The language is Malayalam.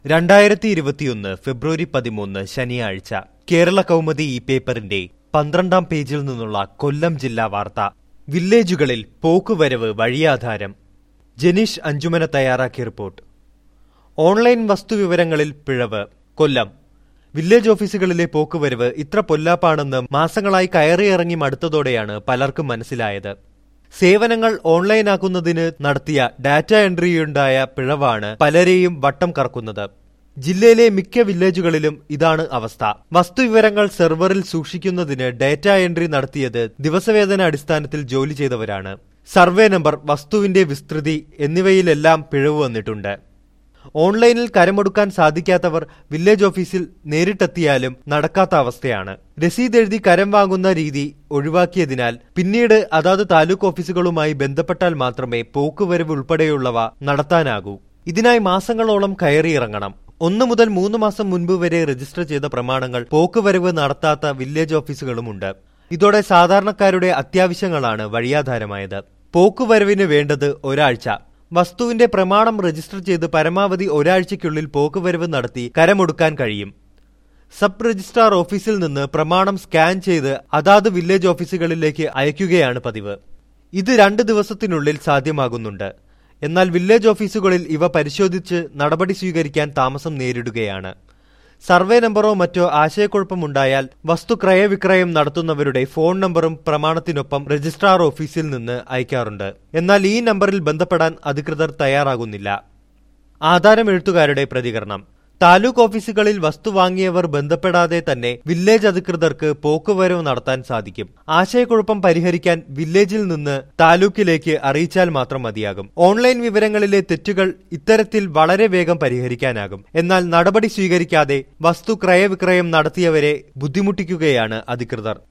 രണ്ടായിരത്തി ഇരുപത്തിയൊന്ന് ഫെബ്രുവരി പതിമൂന്ന് ശനിയാഴ്ച കേരള കൗമുദി ഈ പേപ്പറിന്റെ പന്ത്രണ്ടാം പേജിൽ നിന്നുള്ള കൊല്ലം ജില്ലാ വാർത്ത വില്ലേജുകളിൽ പോക്കുവരവ് വഴിയാധാരം ജനീഷ് അഞ്ചുമന തയ്യാറാക്കിയ റിപ്പോർട്ട് ഓൺലൈൻ വസ്തുവിവരങ്ങളിൽ പിഴവ് കൊല്ലം വില്ലേജ് ഓഫീസുകളിലെ പോക്കുവരവ് ഇത്ര പൊല്ലാപ്പാണെന്ന് മാസങ്ങളായി കയറിയിറങ്ങി മടുത്തതോടെയാണ് പലർക്കും മനസ്സിലായത് സേവനങ്ങൾ ഓൺലൈനാക്കുന്നതിന് നടത്തിയ ഡാറ്റ എൻട്രിയുണ്ടായ പിഴവാണ് പലരെയും വട്ടം കറക്കുന്നത് ജില്ലയിലെ മിക്ക വില്ലേജുകളിലും ഇതാണ് അവസ്ഥ വസ്തുവിവരങ്ങൾ സെർവറിൽ സൂക്ഷിക്കുന്നതിന് ഡാറ്റ എൻട്രി നടത്തിയത് ദിവസവേതന അടിസ്ഥാനത്തിൽ ജോലി ചെയ്തവരാണ് സർവേ നമ്പർ വസ്തുവിന്റെ വിസ്തൃതി എന്നിവയിലെല്ലാം പിഴവ് വന്നിട്ടുണ്ട് ഓൺലൈനിൽ കരമൊടുക്കാൻ സാധിക്കാത്തവർ വില്ലേജ് ഓഫീസിൽ നേരിട്ടെത്തിയാലും നടക്കാത്ത അവസ്ഥയാണ് രസീത് എഴുതി കരം വാങ്ങുന്ന രീതി ഒഴിവാക്കിയതിനാൽ പിന്നീട് അതാത് താലൂക്ക് ഓഫീസുകളുമായി ബന്ധപ്പെട്ടാൽ മാത്രമേ പോക്കുവരവ് ഉൾപ്പെടെയുള്ളവ നടത്താനാകൂ ഇതിനായി മാസങ്ങളോളം കയറിയിറങ്ങണം ഒന്ന് മുതൽ മൂന്ന് മാസം മുൻപ് വരെ രജിസ്റ്റർ ചെയ്ത പ്രമാണങ്ങൾ പോക്കുവരവ് നടത്താത്ത വില്ലേജ് ഓഫീസുകളുമുണ്ട് ഇതോടെ സാധാരണക്കാരുടെ അത്യാവശ്യങ്ങളാണ് വഴിയാധാരമായത് പോക്കുവരവിന് വേണ്ടത് ഒരാഴ്ച വസ്തുവിന്റെ പ്രമാണം രജിസ്റ്റർ ചെയ്ത് പരമാവധി ഒരാഴ്ചയ്ക്കുള്ളിൽ പോക്കുവരവ് നടത്തി കരമൊടുക്കാൻ കഴിയും സബ് രജിസ്ട്രാർ ഓഫീസിൽ നിന്ന് പ്രമാണം സ്കാൻ ചെയ്ത് അതാത് വില്ലേജ് ഓഫീസുകളിലേക്ക് അയക്കുകയാണ് പതിവ് ഇത് രണ്ട് ദിവസത്തിനുള്ളിൽ സാധ്യമാകുന്നുണ്ട് എന്നാൽ വില്ലേജ് ഓഫീസുകളിൽ ഇവ പരിശോധിച്ച് നടപടി സ്വീകരിക്കാൻ താമസം നേരിടുകയാണ് സർവേ നമ്പറോ മറ്റോ ആശയക്കുഴപ്പമുണ്ടായാൽ വസ്തു ക്രയവിക്രയം നടത്തുന്നവരുടെ ഫോൺ നമ്പറും പ്രമാണത്തിനൊപ്പം രജിസ്ട്രാർ ഓഫീസിൽ നിന്ന് അയക്കാറുണ്ട് എന്നാൽ ഈ നമ്പറിൽ ബന്ധപ്പെടാൻ അധികൃതർ തയ്യാറാകുന്നില്ല ആധാരം എഴുത്തുകാരുടെ പ്രതികരണം താലൂക്ക് ഓഫീസുകളിൽ വസ്തു വാങ്ങിയവർ ബന്ധപ്പെടാതെ തന്നെ വില്ലേജ് അധികൃതർക്ക് പോക്കുവരവ് നടത്താൻ സാധിക്കും ആശയക്കുഴപ്പം പരിഹരിക്കാൻ വില്ലേജിൽ നിന്ന് താലൂക്കിലേക്ക് അറിയിച്ചാൽ മാത്രം മതിയാകും ഓൺലൈൻ വിവരങ്ങളിലെ തെറ്റുകൾ ഇത്തരത്തിൽ വളരെ വേഗം പരിഹരിക്കാനാകും എന്നാൽ നടപടി സ്വീകരിക്കാതെ വസ്തു ക്രയവിക്രയം നടത്തിയവരെ ബുദ്ധിമുട്ടിക്കുകയാണ് അധികൃതർ